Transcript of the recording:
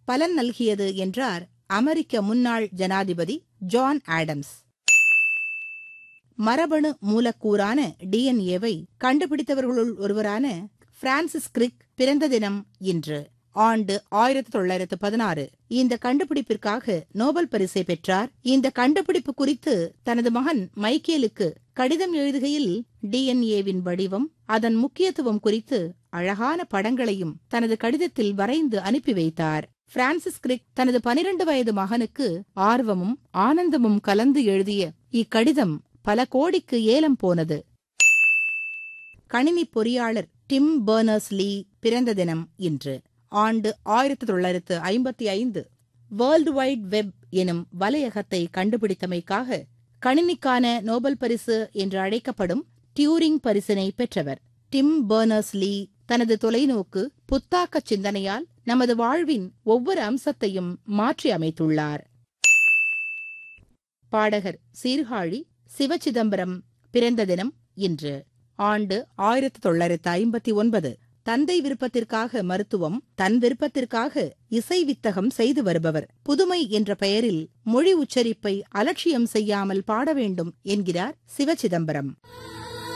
பலன் நல்கியது என்றார் அமெரிக்க முன்னாள் ஜனாதிபதி ஜான் ஆடம்ஸ் மரபணு மூலக்கூறான டிஎன்ஏவை கண்டுபிடித்தவர்களுள் ஒருவரான பிரான்சிஸ் கிரிக் பிறந்த தினம் இன்று ஆண்டு ஆயிரத்தி தொள்ளாயிரத்து பதினாறு இந்த கண்டுபிடிப்பிற்காக நோபல் பரிசை பெற்றார் இந்த கண்டுபிடிப்பு குறித்து தனது மகன் மைக்கேலுக்கு கடிதம் எழுதுகையில் டிஎன்ஏவின் வடிவம் அதன் முக்கியத்துவம் குறித்து அழகான படங்களையும் தனது கடிதத்தில் வரைந்து அனுப்பி வைத்தார் பிரான்சிஸ் கிரிக் தனது பனிரண்டு வயது மகனுக்கு ஆர்வமும் ஆனந்தமும் கலந்து எழுதிய இக்கடிதம் பல கோடிக்கு ஏலம் போனது கணினி பொறியாளர் டிம் பர்னர்ஸ் லீ பிறந்த தினம் இன்று ஆண்டு ஆயிரத்தி தொள்ளாயிரத்து ஐம்பத்தி ஐந்து வேர்ல்டு வைட் வெப் எனும் வலையகத்தை கண்டுபிடித்தமைக்காக கணினிக்கான நோபல் பரிசு என்று அழைக்கப்படும் டியூரிங் பரிசினை பெற்றவர் டிம் பர்னர்ஸ் லீ தனது தொலைநோக்கு புத்தாக்க சிந்தனையால் நமது வாழ்வின் ஒவ்வொரு அம்சத்தையும் மாற்றி அமைத்துள்ளார் பாடகர் சீர்காழி சிவச்சிதம்பரம் பிறந்த தினம் இன்று ஆண்டு ஆயிரத்தி தொள்ளாயிரத்து ஐம்பத்தி ஒன்பது தந்தை விருப்பத்திற்காக மருத்துவம் தன் விருப்பத்திற்காக இசை வித்தகம் செய்து வருபவர் புதுமை என்ற பெயரில் மொழி உச்சரிப்பை அலட்சியம் செய்யாமல் பாட வேண்டும் என்கிறார் சிவச்சிதம்பரம்